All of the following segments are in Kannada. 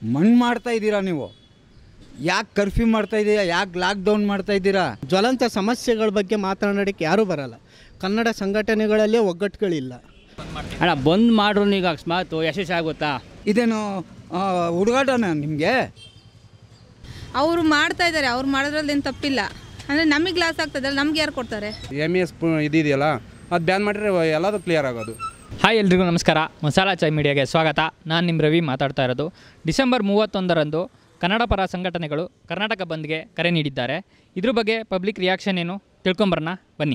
ಮಣ್ಣು ಮಾಡ್ತಾ ಇದ್ದೀರಾ ನೀವು ಯಾಕೆ ಕರ್ಫ್ಯೂ ಮಾಡ್ತಾ ಇದ್ದೀರಾ ಯಾಕೆ ಲಾಕ್ಡೌನ್ ಮಾಡ್ತಾ ಇದ್ದೀರಾ ಜ್ವಲಂತ ಸಮಸ್ಯೆಗಳ ಬಗ್ಗೆ ಮಾತನಾಡೋಕ್ಕೆ ಯಾರೂ ಬರಲ್ಲ ಕನ್ನಡ ಸಂಘಟನೆಗಳಲ್ಲೇ ಒಗ್ಗಟ್ಟುಗಳಿಲ್ಲ ಅಣ್ಣ ಬಂದ್ ಮಾಡ್ರು ಈಗ ಅಕಸ್ಮಾತ್ ಯಶಸ್ವಿ ಆಗುತ್ತಾ ಇದೇನು ಆ, ಹುಡುಗಾಟನ ನಿಮಗೆ ಅವರು ಮಾಡ್ತಾ ಇದ್ದಾರೆ ಅವ್ರು ಮಾಡೋದ್ರಲ್ಲಿ ಏನು ತಪ್ಪಿಲ್ಲ ಅಂದರೆ ನಮಗೆ ಲಾಸ್ ಆಗ್ತದಲ್ಲ ನಮ್ಗೆ ಯಾರು ಕೊಡ್ತಾರೆ ಎಮ್ ಎಸ್ ಇದಿದೆಯಲ್ಲ ಅದು ಬ್ಯಾನ್ ಮಾಡಿದ್ರೆ ಎಲ್ಲದೂ ಕ್ಲಿಯರ್ ಆಗೋದು ಹಾಯ್ ಎಲ್ರಿಗೂ ನಮಸ್ಕಾರ ಮಸಾಲಾ ಚಾಯ್ ಮೀಡಿಯಾಗೆ ಸ್ವಾಗತ ನಾನು ನಿಮ್ಮ ರವಿ ಮಾತಾಡ್ತಾ ಇರೋದು ಡಿಸೆಂಬರ್ ಮೂವತ್ತೊಂದರಂದು ಕನ್ನಡ ಪರ ಸಂಘಟನೆಗಳು ಕರ್ನಾಟಕ ಬಂದ್ಗೆ ಕರೆ ನೀಡಿದ್ದಾರೆ ಇದ್ರ ಬಗ್ಗೆ ಪಬ್ಲಿಕ್ ರಿಯಾಕ್ಷನ್ ಏನು ತಿಳ್ಕೊಂಬರೋಣ ಬನ್ನಿ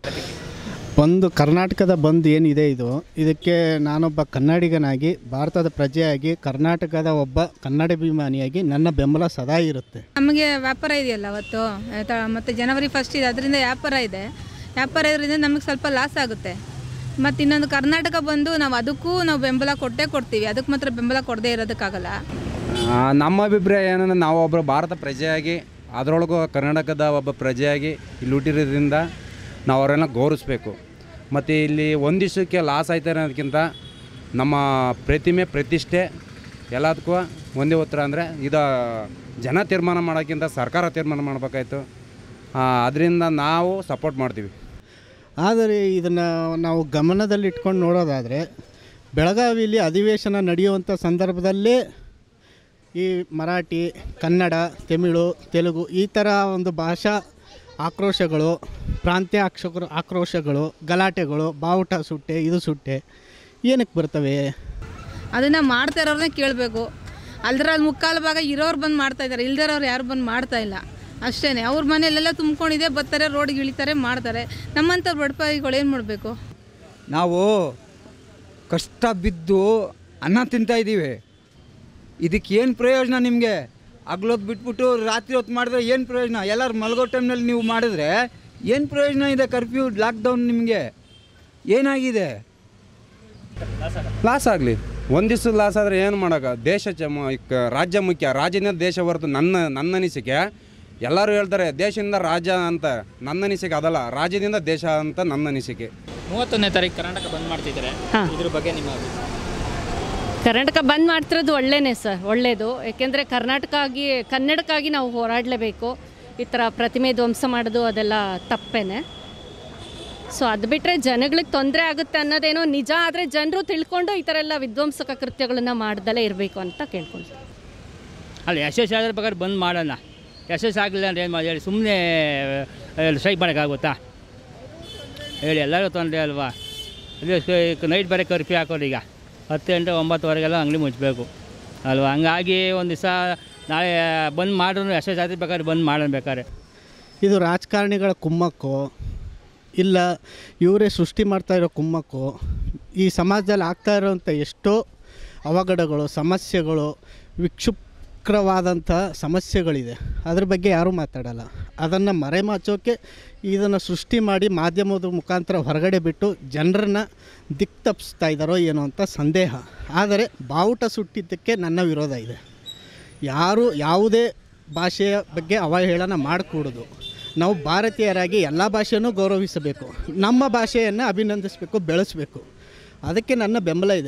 ಒಂದು ಕರ್ನಾಟಕದ ಬಂದ್ ಏನಿದೆ ಇದು ಇದಕ್ಕೆ ನಾನೊಬ್ಬ ಕನ್ನಡಿಗನಾಗಿ ಭಾರತದ ಪ್ರಜೆಯಾಗಿ ಕರ್ನಾಟಕದ ಒಬ್ಬ ಕನ್ನಡಾಭಿಮಾನಿಯಾಗಿ ನನ್ನ ಬೆಂಬಲ ಸದಾ ಇರುತ್ತೆ ನಮಗೆ ವ್ಯಾಪಾರ ಇದೆಯಲ್ಲ ಅವತ್ತು ಆಯ್ತಾ ಮತ್ತು ಜನವರಿ ಫಸ್ಟ್ ಇದೆ ಅದರಿಂದ ವ್ಯಾಪಾರ ಇದೆ ವ್ಯಾಪಾರ ಇರೋದ್ರಿಂದ ನಮಗೆ ಸ್ವಲ್ಪ ಲಾಸ್ ಆಗುತ್ತೆ ಮತ್ತು ಇನ್ನೊಂದು ಕರ್ನಾಟಕ ಬಂದು ನಾವು ಅದಕ್ಕೂ ನಾವು ಬೆಂಬಲ ಕೊಟ್ಟೇ ಕೊಡ್ತೀವಿ ಅದಕ್ಕೆ ಮಾತ್ರ ಬೆಂಬಲ ಕೊಡದೇ ಇರೋದಕ್ಕಾಗಲ್ಲ ಆ, ನಮ್ಮ ಅಭಿಪ್ರಾಯ ಏನಂದ್ರೆ ನಾವು ಒಬ್ಬರು ಭಾರತ ಪ್ರಜೆಯಾಗಿ ಅದರೊಳಗೂ ಕರ್ನಾಟಕದ ಒಬ್ಬ ಪ್ರಜೆಯಾಗಿ ಇಲ್ಲಿ ಹುಟ್ಟಿರೋದ್ರಿಂದ ನಾವು ಅವರೆಲ್ಲ ಗೌರವಿಸ್ಬೇಕು ಮತ್ತು ಇಲ್ಲಿ ಒಂದು ದಿವಸಕ್ಕೆ ಲಾಸ್ ಆಯ್ತು ಅನ್ನೋದಕ್ಕಿಂತ ನಮ್ಮ ಪ್ರತಿಮೆ ಪ್ರತಿಷ್ಠೆ ಎಲ್ಲದಕ್ಕೂ ಒಂದೇ ಉತ್ತರ ಅಂದರೆ ಇದು ಜನ ತೀರ್ಮಾನ ಮಾಡೋಕ್ಕಿಂತ ಸರ್ಕಾರ ತೀರ್ಮಾನ ಮಾಡಬೇಕಾಯ್ತು ಅದರಿಂದ ನಾವು ಸಪೋರ್ಟ್ ಮಾಡ್ತೀವಿ ಆದರೆ ಇದನ್ನು ನಾವು ಗಮನದಲ್ಲಿಟ್ಕೊಂಡು ನೋಡೋದಾದರೆ ಬೆಳಗಾವಿಯಲ್ಲಿ ಅಧಿವೇಶನ ನಡೆಯುವಂಥ ಸಂದರ್ಭದಲ್ಲೇ ಈ ಮರಾಠಿ ಕನ್ನಡ ತಮಿಳು ತೆಲುಗು ಈ ಥರ ಒಂದು ಭಾಷಾ ಆಕ್ರೋಶಗಳು ಪ್ರಾಂತ್ಯ ಆಕ್ಷ ಆಕ್ರೋಶಗಳು ಗಲಾಟೆಗಳು ಬಾವುಟ ಸುಟ್ಟೆ ಇದು ಸುಟ್ಟೆ ಏನಕ್ಕೆ ಬರ್ತವೆ ಅದನ್ನು ಮಾಡ್ತಾ ಇರೋರನ್ನೇ ಕೇಳಬೇಕು ಅಲ್ದ್ರಲ್ಲಿ ಮುಕ್ಕಾಲು ಭಾಗ ಇರೋರು ಬಂದು ಮಾಡ್ತಾ ಇದ್ದಾರೆ ಇಲ್ದಿರೋರು ಯಾರು ಬಂದು ಮಾಡ್ತಾ ಇಲ್ಲ ಅಷ್ಟೇ ಅವ್ರ ಮನೆಯಲ್ಲೆಲ್ಲ ತುಂಬ್ಕೊಂಡಿದೆ ಬರ್ತಾರೆ ರೋಡ್ಗೆ ಇಳಿತಾರೆ ಮಾಡ್ತಾರೆ ನಮ್ಮಂಥ ಬಡಪಾಯಿಗಳು ಏನು ಮಾಡಬೇಕು ನಾವು ಕಷ್ಟ ಬಿದ್ದು ಅನ್ನ ತಿಂತಾ ಇದ್ದೀವಿ ಇದಕ್ಕೆ ಏನು ಪ್ರಯೋಜನ ನಿಮಗೆ ಹಗ್ಲೊತ್ತು ಬಿಟ್ಬಿಟ್ಟು ರಾತ್ರಿ ಹೊತ್ತು ಮಾಡಿದ್ರೆ ಏನು ಪ್ರಯೋಜನ ಎಲ್ಲರೂ ಮಲಗೋ ಟೈಮ್ನಲ್ಲಿ ನೀವು ಮಾಡಿದ್ರೆ ಏನು ಪ್ರಯೋಜನ ಇದೆ ಕರ್ಫ್ಯೂ ಲಾಕ್ಡೌನ್ ನಿಮಗೆ ಏನಾಗಿದೆ ಲಾಸ್ ಆಗಲಿ ಒಂದು ದಿವಸ ಲಾಸ್ ಆದರೆ ಏನು ಮಾಡೋಕೆ ದೇಶ ಚ ಮ- ಕ- ರಾಜ್ಯ ಮುಖ್ಯ ರಾಜ್ಯದಿಂದ ದೇಶ ಹೊರತು ನನ್ನ ನನ್ನ ಅನಿಸಿಕೆ ಎಲ್ಲರೂ ಹೇಳ್ತಾರೆ ದೇಶದಿಂದ ರಾಜ್ಯ ಅಂತ ನನ್ನ ಅನಿಸಿಕೆ ಅದಲ್ಲ ರಾಜ್ಯದಿಂದ ದೇಶ ಅಂತ ನನ್ನ ಅನಿಸಿಕೆ ಮೂವತ್ತೊಂದನೇ ತಾರೀಕು ಕರ್ನಾಟಕ ಬಂದ್ ಮಾಡ್ತಿದ್ದಾರೆ ಇದ್ರ ಬಗ್ಗೆ ನಿಮ್ಮ ಅಭಿಪ್ರಾಯ? ಕರ್ನಾಟಕ ಬಂದ್ ಮಾಡ್ತಿರೋದು ಒಳ್ಳೇನೆ ಸರ್ ಒಳ್ಳೆಯದು ಯಾಕೆಂದರೆ ಕರ್ನಾಟಕ ಆಗಿ ಕನ್ನಡಕ್ಕಾಗಿ ನಾವು ಹೋರಾಡಲೇಬೇಕು ಈ ಥರ ಪ್ರತಿಮೆ ಧ್ವಂಸ ಮಾಡೋದು ಅದೆಲ್ಲ ತಪ್ಪೇನೆ ಸೊ ಅದು ಬಿಟ್ಟರೆ ಜನಗಳಿಗೆ ತೊಂದರೆ ಆಗುತ್ತೆ ಅನ್ನೋದೇನೋ ನಿಜ ಆದರೆ ಜನರು ತಿಳ್ಕೊಂಡು ಈ ಥರ ಎಲ್ಲ ವಿಧ್ವಂಸಕ ಕೃತ್ಯಗಳನ್ನು ಮಾಡ್ದಲೇ ಇರಬೇಕು ಅಂತ ಕೇಳ್ಕೊಳ್ತೀನಿ ಅಲ್ಲ ಯಶಸ್ವಿ ಆದ್ರೆ ಬೇಕಾದ್ರೆ ಬಂದ್ ಮಾಡೋಣ ಯಶಸ್ವಿ ಆಗಲಿಲ್ಲ ಅಂದ್ರೆ ಏನು ಮಾಡಿ ಹೇಳಿ ಸುಮ್ಮನೆ ಸ್ಟ್ರೈಕ್ ಮಾಡೋಕ್ಕಾಗುತ್ತಾ ಹೇಳಿ ಎಲ್ಲರಿಗೂ ತೊಂದರೆ ಅಲ್ವಾ ಇದು ನೈಟ್ ಬೇರೆ ಕರ್ಫ್ಯೂ ಹಾಕೋದು ಈಗ ಹತ್ತು ಗಂಟೆ ಒಂಬತ್ತುವರೆಗೆಲ್ಲ ಅಂಗಡಿ ಮುಚ್ಚಬೇಕು ಅಲ್ವಾ ಹಂಗಾಗಿ ಒಂದು ದಿವಸ ನಾಳೆ ಬಂದ್ ಮಾಡಿದ್ರು ಯಶಸ್ವಿ ಆದ್ರೆ ಬೇಕಾದ್ರೆ ಬಂದ್ ಮಾಡೋಣ ಬೇಕಾದ್ರೆ ಇದು ರಾಜಕಾರಣಿಗಳ ಕುಮ್ಮಕ್ಕು ಇಲ್ಲ ಇವರೇ ಸೃಷ್ಟಿ ಮಾಡ್ತಾ ಇರೋ ಕುಮ್ಮಕ್ಕು ಈ ಸಮಾಜದಲ್ಲಿ ಆಗ್ತಾ ಇರೋವಂಥ ಎಷ್ಟೋ ಅವಘಡಗಳು ಸಮಸ್ಯೆಗಳು ವಿಕ್ಷುಪ್ರವಾದಂಥ ಸಮಸ್ಯೆಗಳಿದೆ ಅದ್ರ ಬಗ್ಗೆ ಯಾರೂ ಮಾತಾಡಲ್ಲ ಅದನ್ನು ಮರೆಮಾಚೋಕ್ಕೆ ಇದನ್ನು ಸೃಷ್ಟಿ ಮಾಡಿ ಮಾಧ್ಯಮದ ಮುಖಾಂತರ ಹೊರಗಡೆ ಬಿಟ್ಟು ಜನರನ್ನ ದಿಕ್ ತಪ್ಪಿಸ್ತಾ ಇದ್ದಾರೋ ಏನೋ ಅಂತ ಸಂದೇಹ ಆದರೆ ಬಾವುಟ ಸುಟ್ಟಿದ್ದಕ್ಕೆ ನನ್ನ ವಿರೋಧ ಇದೆ ಯಾರು ಯಾವುದೇ ಭಾಷೆಯ ಬಗ್ಗೆ ಅವಹೇಳನ ಮಾಡಕೂಡದು ನಾವು ಭಾರತೀಯರಾಗಿ ಎಲ್ಲ ಭಾಷೆಯನ್ನು ಗೌರವಿಸಬೇಕು ನಮ್ಮ ಭಾಷೆಯನ್ನು ಅಭಿನಂದಿಸಬೇಕು ಬೆಳೆಸಬೇಕು ಅದಕ್ಕೆ ನನ್ನ ಬೆಂಬಲ ಇದೆ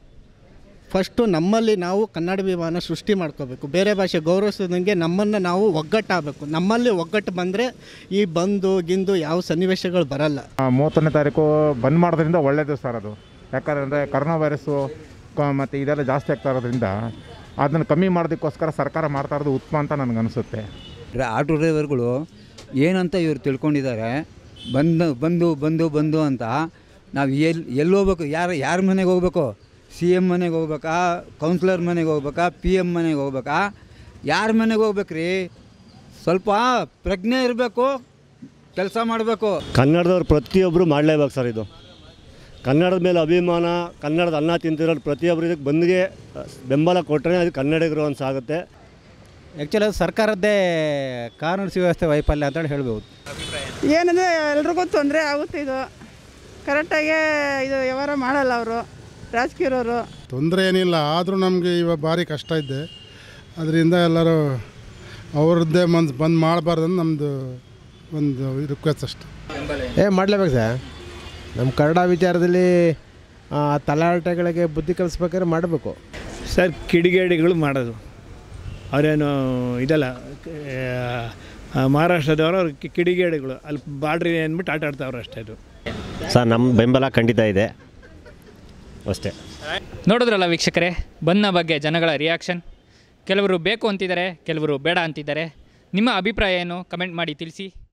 ಫಸ್ಟು ನಮ್ಮಲ್ಲಿ ನಾವು ಕನ್ನಡ ವಿಮಾನ ಸೃಷ್ಟಿ ಮಾಡ್ಕೋಬೇಕು ಬೇರೆ ಭಾಷೆ ಗೌರವಿಸೋದಂಗೆ ನಮ್ಮನ್ನು ನಾವು ಒಗ್ಗಟ್ಟಾಗಬೇಕು ನಮ್ಮಲ್ಲಿ ಒಗ್ಗಟ್ಟು ಬಂದರೆ ಈ ಬಂದು ಗಿಂದು ಯಾವ ಸನ್ನಿವೇಶಗಳು ಬರಲ್ಲ ಆ, ಮೂವತ್ತೊಂದನೇ ತಾರೀಕು ಬಂದ್ ಮಾಡೋದ್ರಿಂದ ಒಳ್ಳೆಯದು ಸರ್ ಅದು ಯಾಕಂದರೆ ಕರೋನಾ ವೈರಸ್ಸು ಕ ಮತ್ತು ಇದೆಲ್ಲ ಜಾಸ್ತಿ ಆಗ್ತಾ ಇರೋದ್ರಿಂದ ಅದನ್ನು ಕಮ್ಮಿ ಮಾಡೋದಕ್ಕೋಸ್ಕರ ಸರ್ಕಾರ ಮಾಡ್ತಾ ಇರೋದು ಉತ್ತಮ ಅಂತ ನನಗನ್ನಿಸುತ್ತೆ ಡ್ರ- ಆಟೋ ಡ್ರೈವರ್ಗಳು ಏನಂತ ಇವ್ರು ತಿಳ್ಕೊಂಡಿದ್ದಾರೆ ಬಂದು ಬಂದು ಬಂದು ಬಂದು ಅಂತ ನಾವು ಎಲ್ಲಿ ಎಲ್ಲಿ ಹೋಗ್ಬೇಕು ಯಾರು ಯಾರ ಮನೆಗೆ ಹೋಗ್ಬೇಕು ಸಿ ಎಮ್ ಮನೆಗೆ ಹೋಗ್ಬೇಕಾ ಕೌನ್ಸಿಲರ್ ಮನೆಗೆ ಹೋಗ್ಬೇಕಾ ಪಿ ಎಮ್ ಮನೆಗೆ ಹೋಗ್ಬೇಕಾ ಯಾರ ಮನೆಗೆ ಹೋಗ್ಬೇಕ್ರಿ ಸ್ವಲ್ಪ ಪ್ರಜ್ಞೆ ಇರಬೇಕು ಕೆಲಸ ಮಾಡಬೇಕು ಕನ್ನಡದವ್ರು ಪ್ರತಿಯೊಬ್ಬರು ಮಾಡಲೇಬೇಕು ಸರ್ ಇದು ಕನ್ನಡದ ಮೇಲೆ ಅಭಿಮಾನ ಕನ್ನಡದ ಅನ್ನ ತಿಂತಿರೋರು ಪ್ರತಿಯೊಬ್ಬರು ಇದಕ್ಕೆ ಬಂದಿಗೆ ಬೆಂಬಲ ಕೊಟ್ಟರೆ ಅದು ಕನ್ನಡಿಗರು ಅನ್ಸಾಗುತ್ತೆ ಆ್ಯಕ್ಚುಲಿ ಅದು ಸರ್ಕಾರದ್ದೇ ಕಾನೂನು ಸುವ್ಯವಸ್ಥೆ ವೈಫಲ್ಯ ಅಂತೇಳಿ ಹೇಳ್ಬೋದು ಏನಂದರೆ ಎಲ್ರಿಗೂ ತೊಂದರೆ ಆಗುತ್ತೆ ಇದು ಕರೆಕ್ಟಾಗಿ ಇದು ವ್ಯವಹಾರ ಮಾಡಲ್ಲ ಅವರು ರಾಜಕೀಯರವರು ತೊಂದರೆ ಏನಿಲ್ಲ ಆದರೂ ನಮಗೆ ಇವಾಗ ಭಾರಿ ಕಷ್ಟ ಇದೆ ಅದರಿಂದ ಎಲ್ಲರೂ ಅವ್ರದ್ದೇ ಮನ್ಸು ಬಂದ್ ಮಾಡಬಾರ್ದು ನಮ್ಮದು ಒಂದು ರಿಕ್ವೆಸ್ಟ್ ಅಷ್ಟೆ ಏ ಮಾಡಲೇಬೇಕು ಸರ್ ನಮ್ಮ ಕನ್ನಡ ವಿಚಾರದಲ್ಲಿ ಆ, ತಲಾಟೆಗಳಿಗೆ ಬುದ್ಧಿ ಕಲಿಸ್ಬೇಕಾದ್ರೆ ಮಾಡಬೇಕು ಸರ್ ಕಿಡಿಗೇಡಿಗಳು ಮಾಡೋದು ಅವರೇನು ಇದಲ್ಲ ಆ, ಮಹಾರಾಷ್ಟ್ರದವರು ಅವ್ರು ಕಿ- ಕಿಡಿಗೇಡಿಗಳು ಅಲ್ಲಿ ಬಾಡ್ರಿ ಅಂದ್ಬಿಟ್ಟು ಆಟ ಆಡ್ತಾವ್ರೆ ಅಷ್ಟೇ ಅದು ಸರ್ ನಮ್ಮ ಬೆಂಬಲ ಖಂಡಿತ ಇದೆ ಅಷ್ಟೇ ನೋಡಿದ್ರಲ್ಲ ವೀಕ್ಷಕರೇ ಬಂದ್ನ ಬಗ್ಗೆ ಜನಗಳ ರಿಯಾಕ್ಷನ್ ಕೆಲವರು ಬೇಕು ಅಂತಿದ್ದಾರೆ ಕೆಲವರು ಬೇಡ ಅಂತಿದ್ದಾರೆ ನಿಮ್ಮ ಅಭಿಪ್ರಾಯ ಏನು ಕಮೆಂಟ್ ಮಾಡಿ ತಿಳಿಸಿ